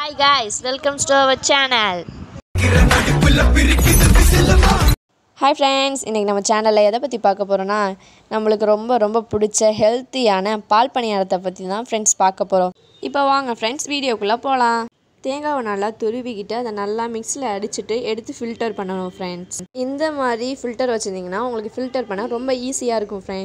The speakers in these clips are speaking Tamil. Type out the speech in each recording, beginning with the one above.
hi guys welcome to our channel hi friends இன்றைக்கி நம்ம சேனலில் எதை பற்றி பார்க்க போகிறோன்னா நம்மளுக்கு ரொம்ப ரொம்ப பிடிச்ச ஹெல்த்தியான பால் பணியாரத்தை பற்றி தான் ஃப்ரெண்ட்ஸ் பார்க்க போகிறோம் இப்போ வாங்க ஃப்ரெண்ட்ஸ் வீடியோக்குள்ளே போகலாம் தேங்காவை நல்லா துருவிக்கிட்டு அதை நல்லா மிக்ஸியில் அடிச்சுட்டு எடுத்து ஃபில்டர் பண்ணணும் ஃப்ரெண்ட்ஸ் இந்த மாதிரி ஃபில்டர் வச்சுருந்தீங்கன்னா உங்களுக்கு ஃபில்டர் பண்ண ரொம்ப ஈஸியாக இருக்கும் ஃப்ரெண்ட்ஸ்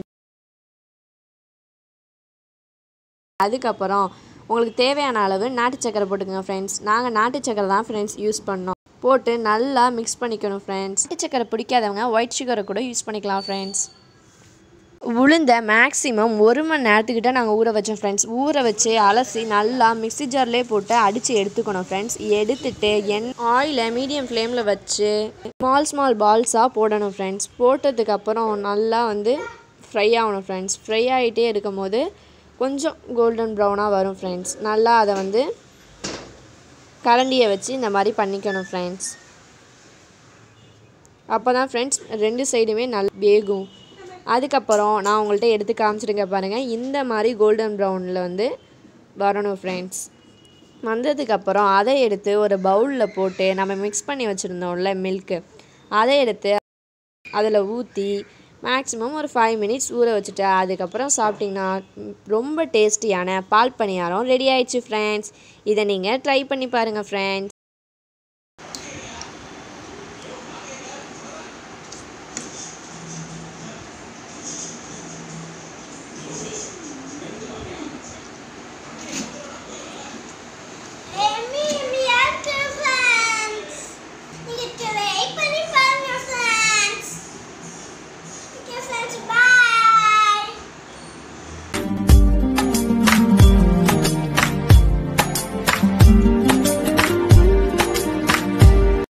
அதுக்கப்புறம் உங்களுக்கு தேவையான அளவு நாட்டு சக்கரை போட்டுக்கோங்க ஃப்ரெண்ட்ஸ் நாங்கள் நாட்டு சக்கரை தான் ஃப்ரெண்ட்ஸ் யூஸ் பண்ணோம் போட்டு நல்லா மிக்ஸ் பண்ணிக்கணும் ஃப்ரெண்ட்ஸ் நாட்டு சக்கரை பிடிக்காதவங்க ஒயிட் சுகரை கூட யூஸ் பண்ணிக்கலாம் ஃப்ரெண்ட்ஸ் உளுந்த மேக்ஸிமம் ஒரு மணி நேரத்துக்கிட்ட நாங்கள் ஊற வச்சோம் ஃப்ரெண்ட்ஸ் ஊற வச்சு அலசி நல்லா மிக்ஸி ஜார்லேயே போட்டு அடித்து எடுத்துக்கணும் ஃப்ரெண்ட்ஸ் எடுத்துட்டு எண் ஆயிலை மீடியம் ஃப்ளேமில் வச்சு ஸ்மால் ஸ்மால் பால்ஸாக போடணும் ஃப்ரெண்ட்ஸ் போட்டதுக்கப்புறம் நல்லா வந்து ஃப்ரை ஆகணும் ஃப்ரெண்ட்ஸ் ஃப்ரை ஆகிட்டே இருக்கும் போது கொஞ்சம் கோல்டன் ப்ரௌனாக வரும் ஃப்ரெண்ட்ஸ் நல்லா அதை வந்து கரண்டியை வச்சு இந்த மாதிரி பண்ணிக்கணும் ஃப்ரெண்ட்ஸ் அப்போ தான் ஃப்ரெண்ட்ஸ் ரெண்டு சைடுமே நல்லா வேகும் அதுக்கப்புறம் நான் உங்கள்கிட்ட எடுத்து காமிச்சிருங்க பாருங்கள் இந்த மாதிரி கோல்டன் ப்ரௌனில் வந்து வரணும் ஃப்ரெண்ட்ஸ் வந்ததுக்கப்புறம் அதை எடுத்து ஒரு பவுலில் போட்டு நம்ம மிக்ஸ் பண்ணி வச்சுருந்தோம்ல மில்க்கு அதை எடுத்து அதில் ஊற்றி மேக்ஸிமம் ஒரு ஃபைவ் மினிட்ஸ் ஊற வச்சுட்டு அதுக்கப்புறம் சாப்பிட்டிங்கன்னா ரொம்ப டேஸ்டியான பால் பணியாரம் ரெடி ஆயிடுச்சு ஃப்ரெண்ட்ஸ் இதை நீங்கள் ட்ரை பண்ணி பாருங்கள் ஃப்ரெண்ட்ஸ்